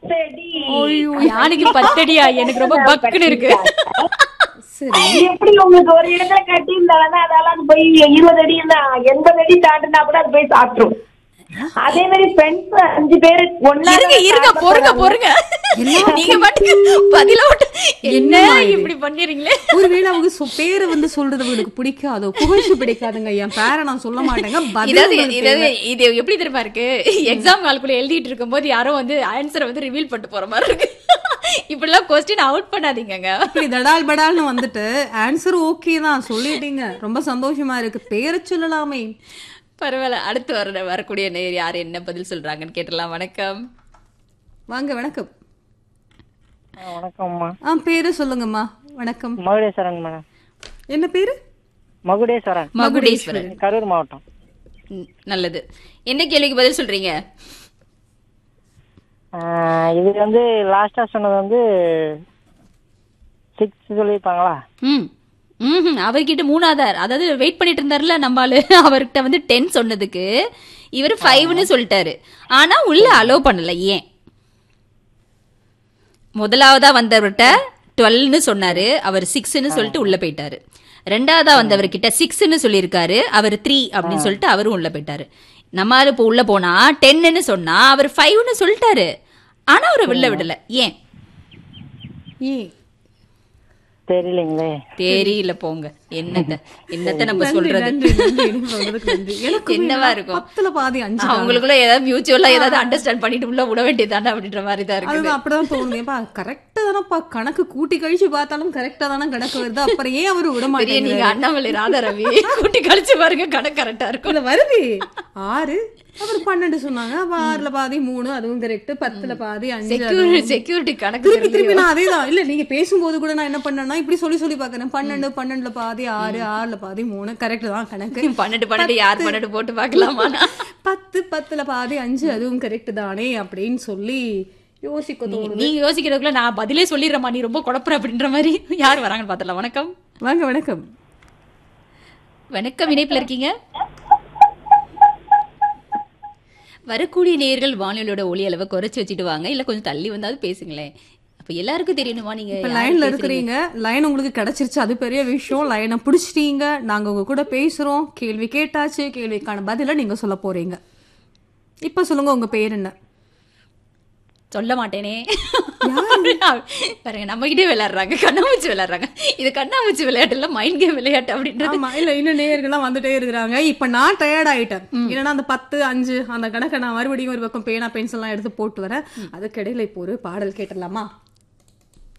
பத்தடி ஐயோ யானைக்கு பத்தடியா எனக்கு ரொம்ப பக்குன்னு இருக்கு சரி எப்படி உங்களுக்கு ஒரு இடத்துல கட்டி இருந்தாலும் அதெல்லாம் போய் இருபது அடி இருந்தா எண்பது அடி தாண்டுனா கூட அது போய் சாப்பிட்டுரும் அதே மாதிரி ஃப்ரெண்ட்ஸ் அஞ்சு பேரு ஒன்னா இருங்க இருங்க பொறுங்க பொறுங்க நீங்க பாட்டுக்கு பதில விட்டு என்ன என்னம்மா இது? இப்படி பண்ணிடுறீங்களே ஒருவேளை அவங்க சொ- பேரை வந்து சொல்றது அவங்களுக்கு பிடிக்காதோ புகழ்ச்சி பிடிக்காதுங்க என் பேரை நான் சொல்ல மாட்டேங்க பதில் இதாவது உங்களுக்கு இதாவது தேவை. இது எப்படி தெரியுமா இருக்கு எக்ஸாம் கால்குள்ள எழுதிட்டு இருக்கும்போது யாரோ வந்து ஆன்சரை வந்து ரிவீல் பண்ணிட்டு போற மாதிரி இருக்கு இப்படிலாம் கொஸ்டின் அவுட் பண்ணாதீங்கங்க இப்படி தடால் படால்னு வந்துட்டு ஆன்சர் ஓகே தான் சொல்லிட்டீங்க ரொம்ப சந்தோஷமா இருக்கு பேரை சொல்லலாமே பரவாயில்ல அடுத்து வர வரக்கூடிய நேர் யார் என்ன பதில் சொல்றாங்கன்னு கேட்டலாம் வணக்கம் வாங்க வணக்கம் வணக்கம்மா ஆ பேரு சொல்லுங்கம்மா வணக்கம் மகுடேஸ்வரன் மேடம் என்ன பேரு மகுடேஸ்வரன் மகுடேஸ்வரன் கரூர் மாவட்டம் ம், நல்லது என்ன கேள்விக்கு பதில் சொல்றீங்க ஆஹ் இது வந்து லாஸ்டா சொன்னது வந்து சிக்ஸ் சொல்லியிருப்பாங்களா ம் ம் அவர்கிட்ட மூணாதார் அதாவது வெயிட் பண்ணிட்டு இருந்தாருல நம்ம ஆளு அவர்கிட்ட வந்து டென் சொன்னதுக்கு இவர் ஃபைவ்னு சொல்லிட்டாரு ஆனா உள்ள அலோவ் பண்ணல ஏன் முதலாவதா வந்தவர்கிட்ட டுவெல்னு சொன்னாரு அவர் சிக்ஸ்னு சொல்லிட்டு உள்ள போயிட்டாரு ரெண்டாவதா வந்தவர்கிட்ட சிக்ஸ்னு சொல்லியிருக்காரு அவர் த்ரீ அப்படின்னு சொல்லிட்டு அவரும் உள்ள போயிட்டாரு நம்ம ஆளு இப்போ உள்ள போனா டென்னு சொன்னா அவர் ஃபைவ்னு சொல்லிட்டாரு ஆனா அவரை வெளில விடல ஏன் ஏன் தெரியலைங்களே தெரியல போங்க என்னத்த என்னத்த நம்ம நன்றி, சொல்றது நன்றி, நன்றி, எனக்கு சொல்றதுக்கு நன்றி. எனக்கு என்னவா இருக்கும்? பத்துல பாதி அஞ்சு தான். அவங்களுக்குள்ள ஏதாவது மியூச்சுவலா ஏதாவது அண்டர்ஸ்டாண்ட் பண்ணிட்டு உள்ள விட வேண்டியதானே அப்படின்ற மாதிரி தான் இருக்குது அதுதான் அப்படிதான் தோணுது ஏப்பா கரெக்டா தானப்பா கணக்கு கூட்டி கழிச்சு பார்த்தாலும் கரெக்டா தானே கணக்கு வருது அப்புறம் ஏன் அவரு விட பெரிய மாட்டேங்கிறாரு நீங்க அண்ணாமலை ராதா ரவி கூட்டி கழிச்சு பாருங்க கணக்கு கரெக்டா இருக்கும் இல்ல வருது ஆறு அவர் பன்னெண்டு சொன்னாங்க அப்ப ஆறுல பாதி மூணு அதுவும் கரெக்ட் பத்துல பாதி அஞ்சு செக்யூரிட்டி செக்யூரிட்டி கணக்கு திருப்பி திருப்பி தெரியும். நான் அதேதான் இல்ல நீங்க பேசும்போது கூட நான் என்ன பண்ணேன்னா இப்படி சொல்லி சொல்லி பாக்குறேன் பன்னெண்டு பன்னெண்டுல பாதி ஆறு ஆறுல பாதி மூணு கரெக்ட் தான் கணக்கு பன்னெண்டு பன்னெண்டு யார் பன்னெண்டு போட்டு பார்க்கலாமா பத்து பத்துல பாதி அஞ்சு அதுவும் கரெக்ட் தானே அப்படின்னு சொல்லி யோசிக்க தோணுது நீங்க யோசிக்கிறதுக்குள்ள நான் பதிலே சொல்லிடுறேம்மா நீ ரொம்ப குழப்புற அப்படின்ற மாதிரி யார் வராங்கன்னு பாத்திரலாம் வணக்கம் வாங்க வணக்கம் வணக்கம் இணைப்புல இருக்கீங்க வரக்கூடிய நேயர்கள் வானொலியோட ஒளி அளவை குறைச்சு வச்சுட்டு வாங்க இல்ல கொஞ்சம் தள்ளி வந்தாவது பேசுங்களேன் அப்ப எல்லாருக்கும் தெரியணுமா நீங்க இப்ப யார் லைன்ல பேசுறீங்க? இருக்கிறீங்க லைன் உங்களுக்கு கிடைச்சிருச்சு அது பெரிய விஷயம் லைனை பிடிச்சிட்டீங்க நாங்க உங்க கூட பேசுறோம் கேள்வி கேட்டாச்சு கேள்விக்கான பதில நீங்க சொல்ல போறீங்க இப்ப சொல்லுங்க உங்க பேர் என்ன சொல்ல மாட்டேனே பாருங்க நம்ம கிட்டே விளையாடுறாங்க கண்ணாமூச்சி விளையாடுறாங்க இது கண்ணாமூச்சி விளையாட்டு இல்ல மைண்ட் கேம் விளையாட்டு அப்படின்றது ஆமா இல்ல இன்னும் நேயர்கள்லாம் வந்துட்டே இருக்கிறாங்க இப்ப நான் டயர்ட் ஆயிட்டேன் ஏன்னா அந்த பத்து அஞ்சு அந்த கணக்கை நான் மறுபடியும் ஒரு பக்கம் பேனா பென்சில் எல்லாம் எடுத்து போட்டு வரேன் அதுக்கிடையில இப்போ ஒரு பாடல் கேட்டுடலாமா